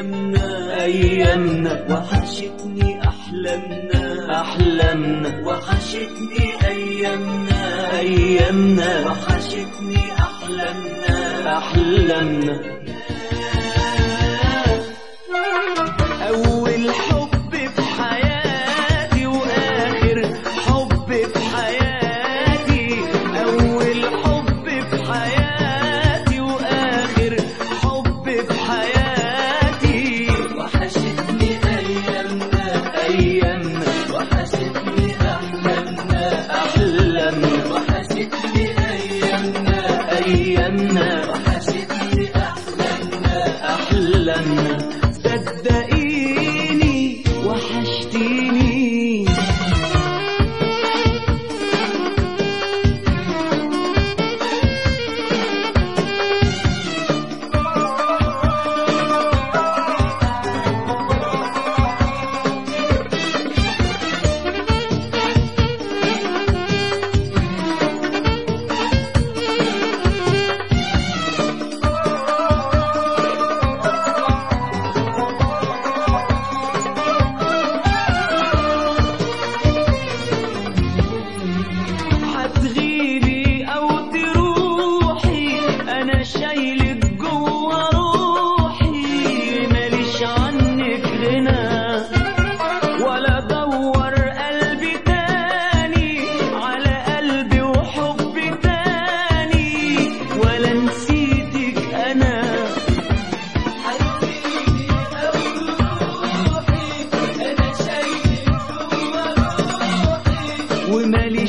أيامنا أيامنا وحشتني أحلامنا أحلامنا وحشتني أيامنا أيامنا وحشتني أحلامنا أحلامنا أول حب في حياتي وآخر حب في حياتي أول حب في حياتي وآخر حب في حياتي وحشتني أيامنا أيامنا وحشتني أحلامنا أحلامنا وحشتني أيامنا أيامنا وحشتني أحلامنا أحلامنا صدقيني وحشتيني هتغيبي او تروحي انا شايلك جوا روحي ماليش عنك غنى ولا دور قلبي تاني على قلبي وحب تاني ولا نسيتك انا هتغيبي او تروحي انا شايلك جوا روحي ومالي